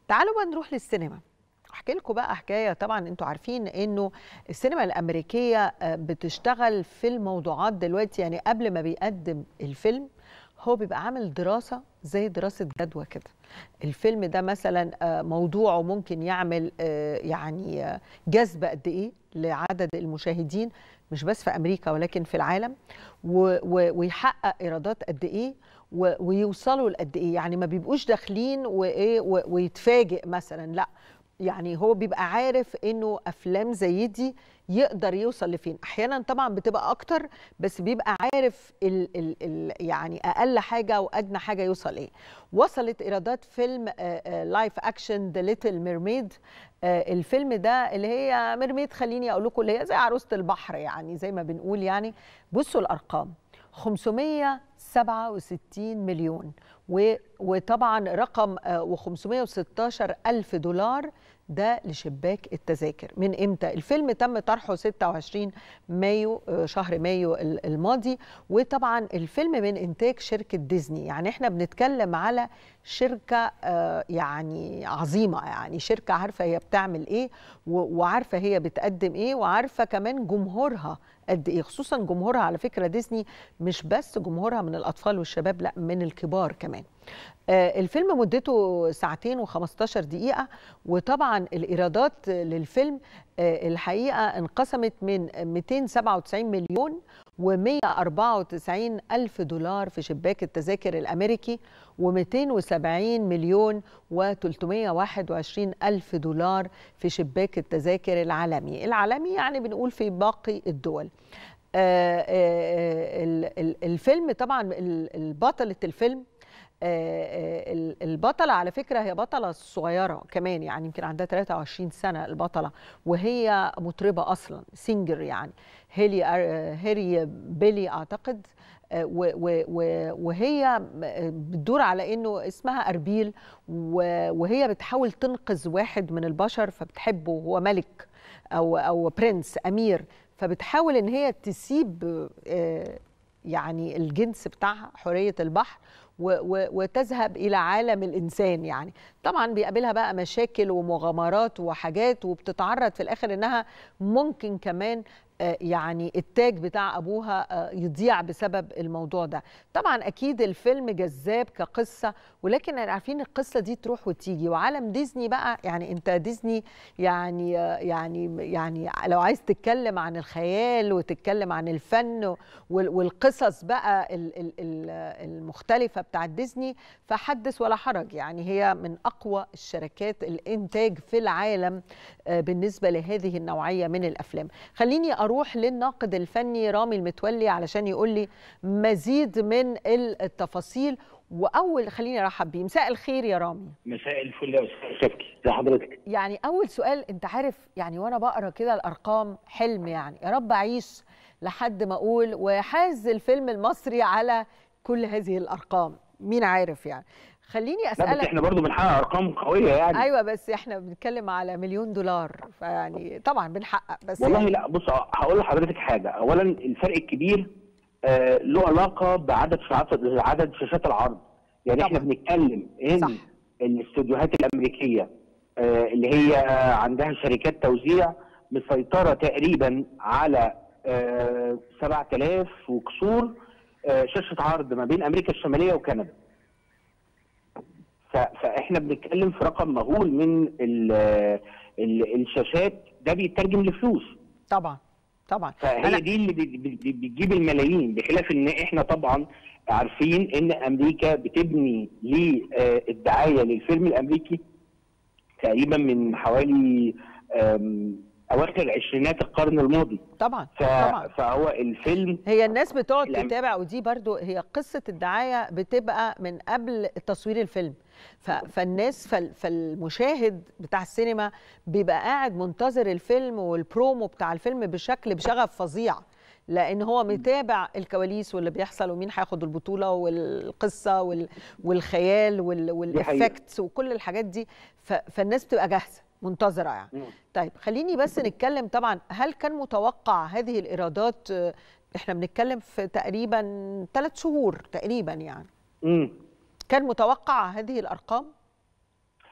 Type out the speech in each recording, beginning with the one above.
تعالوا بقى نروح للسينما احكي لكم بقى حكايه طبعا انتوا عارفين انه السينما الامريكيه بتشتغل في الموضوعات دلوقتي يعني قبل ما بيقدم الفيلم هو بيبقى عامل دراسه زي دراسه جدوى كده الفيلم ده مثلا موضوعه ممكن يعمل يعني جذب قد ايه لعدد المشاهدين مش بس في امريكا ولكن في العالم ويحقق ايرادات قد ايه ويوصلوا لقد ايه يعني ما بيبقوش داخلين وايه ويتفاجئ مثلا لا يعني هو بيبقى عارف انه افلام زي دي يقدر يوصل لفين احيانا طبعا بتبقى اكتر بس بيبقى عارف ال ال ال يعني اقل حاجه وادنى حاجه يوصل ايه وصلت ايرادات فيلم لايف اكشن ذا ليتل ميرميد الفيلم ده اللي هي ميرميد خليني اقول لكم اللي هي زي عروسه البحر يعني زي ما بنقول يعني بصوا الارقام 567 مليون وطبعا رقم و516 ألف دولار ده لشباك التذاكر من امتى الفيلم تم طرحه 26 مايو شهر مايو الماضي وطبعا الفيلم من انتاج شركه ديزني يعني احنا بنتكلم على شركه يعني عظيمه يعني شركه عارفه هي بتعمل ايه وعارفه هي بتقدم ايه وعارفه كمان جمهورها قد ايه خصوصا جمهورها على فكره ديزني مش بس جمهورها من الاطفال والشباب لا من الكبار كمان آه الفيلم مدته ساعتين و15 دقيقة وطبعا الإيرادات للفيلم آه الحقيقة انقسمت من 297 مليون و194 ألف دولار في شباك التذاكر الأمريكي و270 مليون و321 ألف دولار في شباك التذاكر العالمي العالمي يعني بنقول في باقي الدول آه الفيلم طبعا البطلة الفيلم البطلة على فكرة هي بطلة صغيرة كمان يعني يمكن عندها 23 سنة البطلة وهي مطربة أصلا سينجر يعني هيلي هيري بيلي أعتقد وهي بتدور على انه اسمها اربيل وهي بتحاول تنقذ واحد من البشر فبتحبه هو ملك او او برنس امير فبتحاول ان هي تسيب يعني الجنس بتاعها حريه البحر وتذهب الى عالم الانسان يعني طبعا بيقابلها بقى مشاكل ومغامرات وحاجات وبتتعرض في الاخر انها ممكن كمان يعني التاج بتاع ابوها يضيع بسبب الموضوع ده طبعا اكيد الفيلم جذاب كقصه ولكن عارفين القصه دي تروح وتيجي وعالم ديزني بقى يعني انت ديزني يعني يعني يعني لو عايز تتكلم عن الخيال وتتكلم عن الفن والقصص بقى المختلفه بتاعت ديزني فحدث ولا حرج يعني هي من اقوى الشركات الانتاج في العالم بالنسبه لهذه النوعيه من الافلام خليني اروح للناقد الفني رامي المتولي علشان يقول لي مزيد من التفاصيل واول خليني ارحب بيه مساء الخير يا رامي مساء الفل يا استاذ شفكي ازي حضرتك يعني اول سؤال انت عارف يعني وانا بقرا كده الارقام حلم يعني يا رب اعيش لحد ما اقول ويحاز الفيلم المصري على كل هذه الارقام مين عارف يعني خليني اسالك لا بس احنا برضو بنحقق ارقام قويه يعني ايوه بس احنا بنتكلم على مليون دولار فيعني طبعا بنحقق بس والله يعني لا بص هقول لحضرتك حاجه اولا الفرق الكبير آه له علاقه بعدد ساعات عدد شاشات العرض يعني طبعا. احنا بنتكلم ان صح. الاستوديوهات الامريكيه آه اللي هي عندها شركات توزيع مسيطره تقريبا على آه 7000 وكسور آه شاشه عرض ما بين امريكا الشماليه وكندا فاحنا بنتكلم في رقم مهول من ال ال الشاشات ده بيترجم لفلوس طبعا طبعا فهي أنا- دي اللي بت- بت- بتجيب الملايين بخلاف ان احنا طبعا عارفين ان امريكا بتبني للدعايه للفيلم الامريكي تقريبا من حوالي آم، اواخر عشرينات القرن الماضي طبعا ف- طبعا فهو الفيلم هي الناس بتقعد الأم- تتابع ودي برضو هي قصة الدعاية بتبقى من قبل تصوير الفيلم ف- فالناس فال- فالمشاهد بتاع السينما بيبقى قاعد منتظر الفيلم والبرومو بتاع الفيلم بشكل بشغف فظيع لان هو متابع الكواليس واللي بيحصل ومين هياخد البطوله والقصه وال- والخيال وال- والافكتس وكل الحاجات دي ف- فالناس بتبقى جاهزه منتظره يعني مم. طيب خليني بس نتكلم طبعا هل كان متوقع هذه الايرادات آه، احنا بنتكلم في تقريبا ثلاث شهور تقريبا يعني مم. كان متوقع هذه الارقام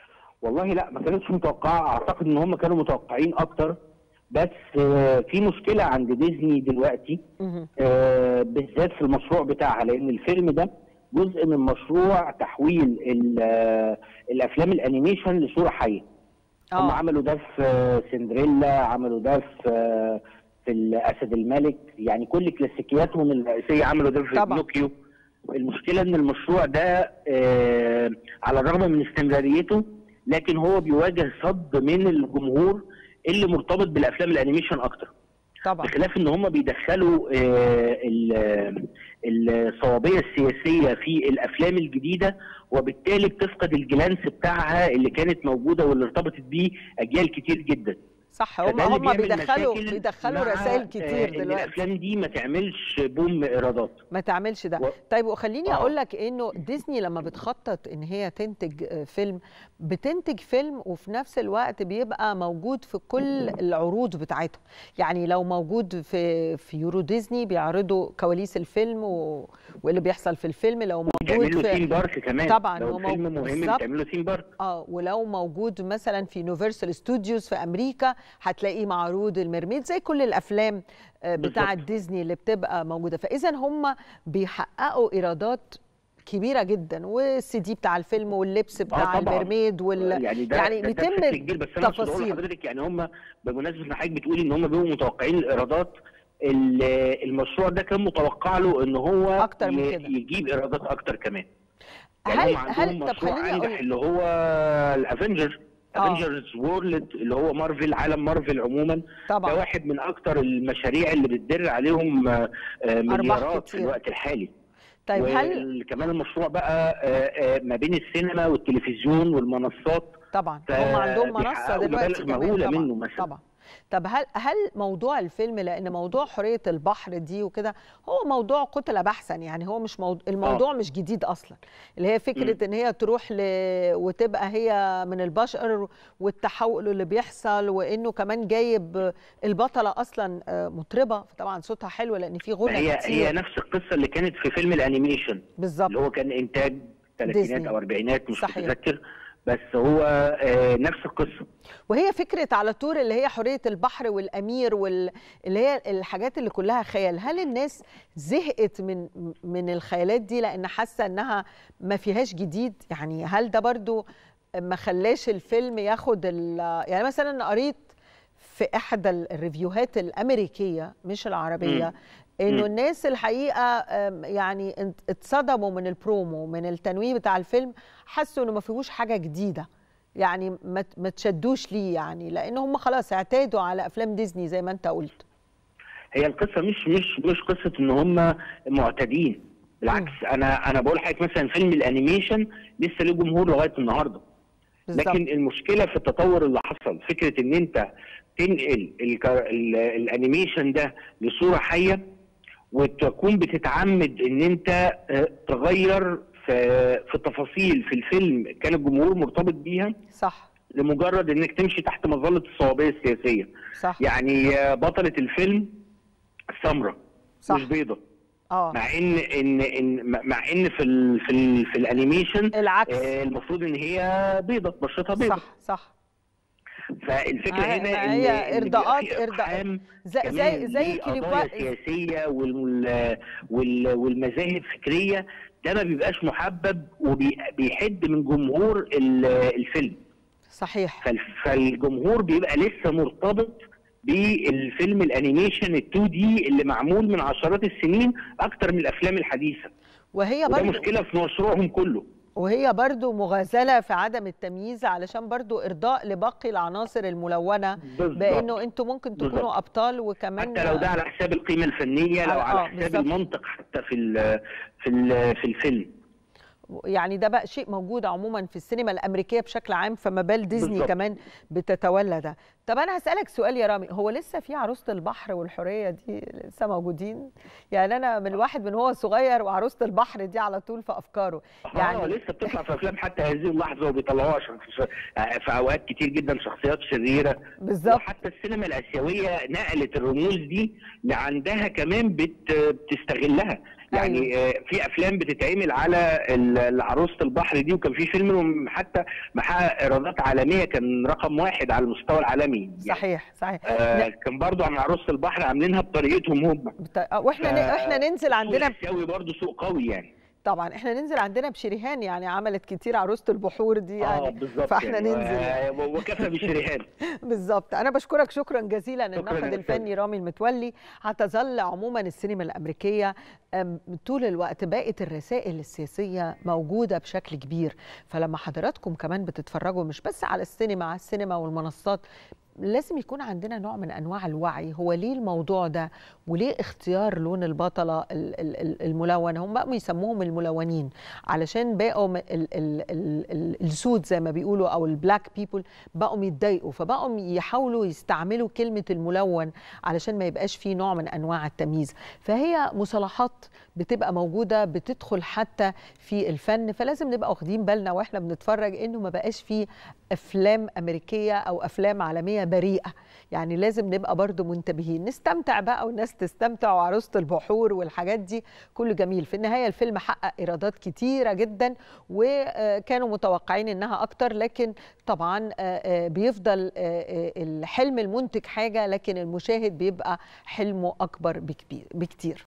والله لا ما كانتش متوقعه اعتقد ان هم كانوا متوقعين اكتر بس آه، في مشكله عند ديزني دلوقتي مهم. آه، بالذات في المشروع بتاعها لان الفيلم ده جزء من مشروع تحويل ال- آه، الافلام الانيميشن لصوره حيه هم اه عملوا ده في آه، سندريلا عملوا ده في آه، في الاسد الملك يعني كل كلاسيكياتهم الرئيسيه عملوا ده في طبعا. بنوكيو المشكله ان المشروع ده آه، على الرغم من استمراريته لكن هو بيواجه صد من الجمهور اللي مرتبط بالافلام الانيميشن اكتر طبعا بخلاف ان هم بيدخلوا آه، ال- الصوابيه السياسيه في الافلام الجديده وبالتالي بتفقد الجلانس بتاعها اللي كانت موجوده واللي ارتبطت بيه اجيال كتير جدا صح هم فده اللي هم بيعمل بيدخلوا مشاكل بيدخلوا مع، رسائل آه، كتير ان دلوقتي الافلام دي ما تعملش بوم ايرادات ما تعملش ده و- طيب وخليني آه. اقول لك انه ديزني لما بتخطط ان هي تنتج آه، فيلم بتنتج فيلم وفي نفس الوقت بيبقى موجود في كل العروض بتاعتهم يعني لو موجود في في يورو ديزني بيعرضوا كواليس الفيلم و... واللي بيحصل في الفيلم لو موجود بيعملوا في ثيم بارك كمان طبعاً، لو هو الفيلم موجود- مهم بالظبط. بتعملوا ثيم بارك اه ولو موجود مثلا في يونيفرسال ستوديوز في امريكا هتلاقيه معروض الميرميد زي كل الافلام آه، بتاعه بالظبط. ديزني اللي بتبقى موجوده فاذا هم بيحققوا ايرادات كبيره جدا والسي دي بتاع الفيلم واللبس بتاع طبعاً. الميرميد وال يعني ده يعني ده- ده بيتم بشكل كبير بس انا اقصد اقول تفاصيل. لحضرتك يعني هم بمناسبه ان حضرتك بتقولي ان هم بيبقوا متوقعين الايرادات ال- المشروع ده كان متوقع له ان هو أكتر من ي- كده. يجيب ايرادات اكتر كمان يعني هل هم عندهم هل طب مشروع خليني انجح اقول اللي هو الافنجر آه. افنجرز وورلد اللي هو مارفل عالم مارفل عموما ده طبعا واحد من اكتر المشاريع اللي بتدر عليهم آه، آه، مليارات في كتير. الوقت الحالي طيب هل وكمان المشروع بقى آه، آه، ما بين السينما والتلفزيون والمنصات طبعا ف- هم عندهم منصه بيحققوا دلوقتي مبالغ كمان مهولة طبعا منه مثلا. طبعا طب هل هل موضوع الفيلم لان موضوع حريه البحر دي وكده هو موضوع قتل بحثا يعني هو مش موضوع الموضوع مش جديد اصلا اللي هي فكره ان هي تروح ل... وتبقى هي من البشر والتحول اللي بيحصل وانه كمان جايب البطله اصلا آه، مطربه فطبعا صوتها حلو لان في غنى هي كتير هي نفس القصه اللي كانت في فيلم الانيميشن بالظبط اللي هو كان انتاج ديزني. ثلاثينات او اربعينات مش صحيح. متذكر بس هو آه، نفس القصه وهي فكرة على طول اللي هي حرية البحر والأمير وال... اللي هي الحاجات اللي كلها خيال هل الناس زهقت من من الخيالات دي لأن حاسة إنها ما فيهاش جديد يعني هل ده برضو ما خلاش الفيلم ياخد ال... يعني مثلا قريت في إحدى الريفيوهات الأمريكية مش العربية مم. انه مم. الناس الحقيقه أم، يعني انت- اتصدموا من البرومو من التنويه بتاع الفيلم حسوا انه ما فيهوش حاجه جديده يعني ما ت- ما تشدوش ليه يعني لان هم خلاص اعتادوا على افلام ديزني زي ما انت قلت هي القصه مش مش مش قصه ان هم معتدين بالعكس انا انا بقول لحضرتك مثلا فيلم الانيميشن لسه له جمهور لغايه النهارده بالظبط لكن المشكله في التطور اللي حصل فكره ان انت تنقل الكار- ال- الانيميشن ده لصوره حيه وتكون بتتعمد ان انت آه، تغير في في تفاصيل في الفيلم كان الجمهور مرتبط بيها صح لمجرد انك تمشي تحت مظله الصوابيه السياسيه صح يعني آه، بطله الفيلم سمراء صح. مش بيضه اه مع ان ان ان مع ان في ال في ال في الانيميشن العكس آه، المفروض ان هي بيضه بشرتها بيضه صح صح فالفكره ما- هنا ما ان هي إن بيبقى إرضاءات- في إرضاء. إقحام زي كمان زي زي لقضايا كليبات سياسيه وال وال والمذاهب فكريه ده ما بيبقاش محبب وبيحد من جمهور ال- الفيلم صحيح فال- فالجمهور بيبقى لسه مرتبط بالفيلم الانيميشن ال 2 دي اللي معمول من عشرات السنين اكتر من الافلام الحديثه وهي وده برضو مشكله في مشروعهم كله وهي برضو مغازلة في عدم التمييز علشان برضو إرضاء لباقي العناصر الملونة بالظبط. بأنه أنتوا ممكن تكونوا بالظبط. أبطال وكمان حتى لو ده على حساب القيمه الفنيه لو آه، على آه، حساب بالظبط. المنطق حتى في ال في ال في الفيلم يعني ده بقى شيء موجود عموما في السينما الامريكيه بشكل عام فما بال ديزني بالظبط. كمان بتتولى ده طب انا هسالك سؤال يا رامي هو لسه في عروسه البحر والحريه دي لسه موجودين يعني انا من الواحد من هو صغير وعروسه البحر دي على طول في افكاره يعني يعني لسه بتطلع في افلام حتى هذه اللحظه وبيطلعوها عشان في, في اوقات كتير جدا شخصيات شريره بالظبط وحتى السينما الاسيويه نقلت الرموز دي لعندها كمان بت بتستغلها يعني آه، في افلام بتتعمل على ال- عروسه البحر دي وكان في فيلم حتى محقق ايرادات عالميه كان رقم واحد على المستوى العالمي يعني صحيح صحيح آه كان برضو عن عروسه البحر عاملينها بطريقتهم هم بت- آه، واحنا ن- احنا ننزل عندنا سوق السياوي برضو سوق قوي يعني طبعا احنا ننزل عندنا بشريهان يعني عملت كتير عروسه البحور دي اه يعني بالظبط فاحنا يعني. ننزل آه، وكفى بالشريهان بالظبط انا بشكرك شكرا جزيلا شكراً الناقد يا الفني رامي المتولي هتظل عموما السينما الامريكيه أم، طول الوقت بقت الرسائل السياسيه موجوده بشكل كبير فلما حضراتكم كمان بتتفرجوا مش بس على السينما على السينما والمنصات لازم يكون عندنا نوع من انواع الوعي هو ليه الموضوع ده وليه اختيار لون البطله ال- ال- ال- الملون هم بقوا يسموهم الملونين علشان بقوا م- ال- ال- ال- ال- السود زي ما بيقولوا او البلاك بيبل بقوا يتضايقوا فبقوا يحاولوا يستعملوا كلمه الملون علشان ما يبقاش فيه نوع من انواع التمييز فهي مصطلحات بتبقى موجوده بتدخل حتى في الفن فلازم نبقى واخدين بالنا واحنا بنتفرج انه ما بقاش فيه افلام امريكيه او افلام عالميه بريئه يعني لازم نبقى برضو منتبهين نستمتع بقى والناس تستمتع وعروسه البحور والحاجات دي كله جميل في النهايه الفيلم حقق ايرادات كتيره جدا وكانوا متوقعين انها اكتر لكن طبعا آه، آه، بيفضل آه، آه، الحلم المنتج حاجه لكن المشاهد بيبقى حلمه اكبر بكبير- بكتير